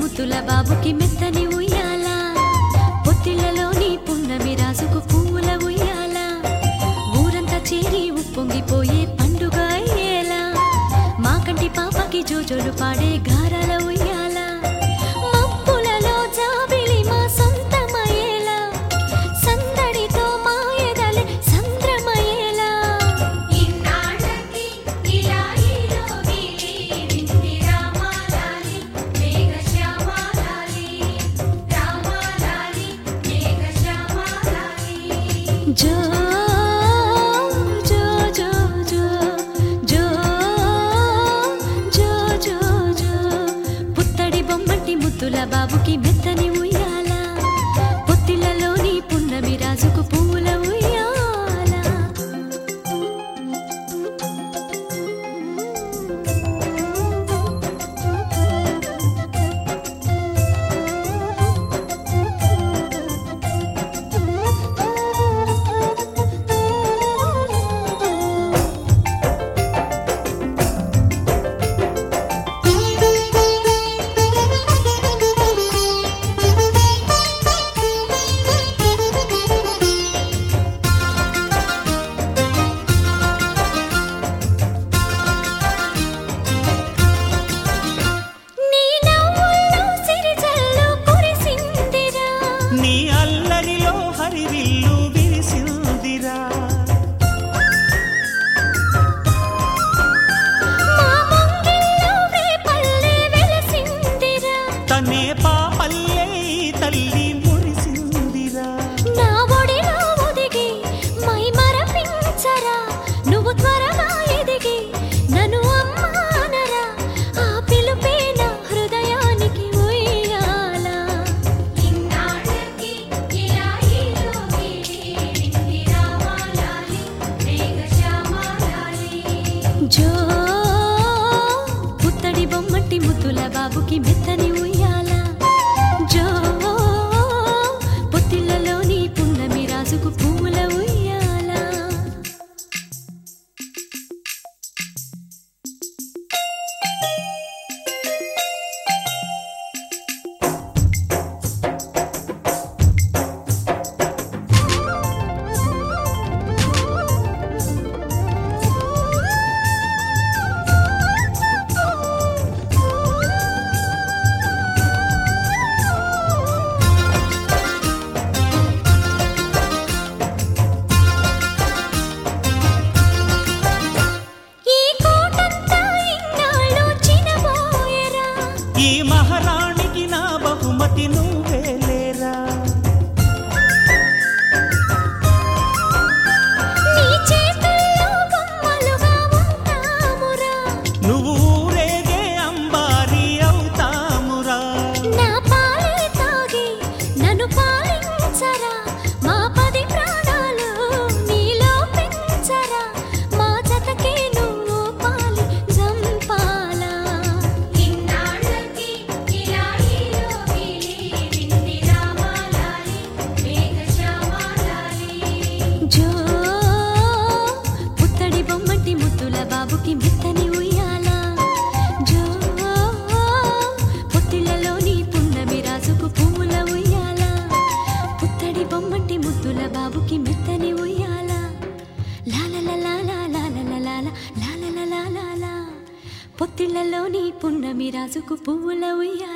ముద్దుల బాబుకి మెత్తని ఉయ్యాల పొత్తిళ్లలోని పున్నమి రాసుకు పువ్వుల ఉయ్యాల ఊరంతా చేరి ఉప్పొంగిపోయే పండుగ అయ్యేలా మా కంటి పాపకి జోజోలు పాడే గారాల ఉయ్యాల మబ్బులలో జాబిలి మా సొంతమయ్యేలా సందడితో మా ఎదలే సంద్రమయ్యేలా ఇన్నాళ్ళకి ఇలా ఈలోగిలి వింటి రామాలాలి మేఘశ్యామాలాలి రామాలాలి మేఘశ్యామాలాలి జో జో జో జో జో జో జో జో పుత్తడి బొమ్మటి ముద్దుల బాబుకి మెత్తని ఉయ్యాల పొత్తిళ్లలోని పున్నమి రాజుకు పువ్వుల ఉయ్యాల నీ నవ్వుల్లో సిరిజల్లు కురిసిందిరా నీ అల్లరిలో హరివిల్లు విరిసిందిరా మా ముంగిల్లో రేపల్లె వెలసిందిరా తనే పాపల్లే ఈ తల్లి మురిసిందిరా నా ఒడిలో ఒదిగి మై మరపించరా నువ్వు త్వరగా ఎదిగి నన్ను అమ్మానరా ఆ పిలుపే నా హృదయానికి ఉయ్యాలా ఇన్నాళ్ళకి ఇలా ఈలోగిలి వింటి రామాలాలి మేఘశ్యామాలాలి జో పుత్తడి బొమ్మటి ముద్దుల బాబుకి మెత్తని ఉయ్యాల జో పొత్తిళ్లలోని పున్నమి రాజుకు పువ్వుల ఉయ్యాల ఈ కోటంతా ఇన్నాళ్ళు చినబోయరా ఈ మహారాణికి నా బహుమతి నువ్వే లేరా నీ చేతుల్లో బొమ్మలుగా ఉంటామురా నువ్వు ఊరేగే అంబారి అవుతామురా నా పాలే తాగి నన్ను పాలించరా మా పది ప్రాణాలు నీలో పెంచరా మా జతకే నువ్వు పాలి జంపాలా ఇన్నాళ్ళకి ఇలా ఈలోగిలి వింటి రామాలాలి మేఘశ్యామాలాలి జో పుత్తడి బొమ్మటి ముద్దుల బాబుకి మెత్తని ఉయ్యాల జో పొత్తిళ్లలోని పున్నమి రాజుకు పువ్వుల ఉయ్యాల పుత్తడి బొమ్మటి ముద్దుల బాబుకి మెత్తని ఉయ్యాల లాల పొత్తిళ్లలోని పున్నమి రాజుకు పువ్వుల ఉయ్యాల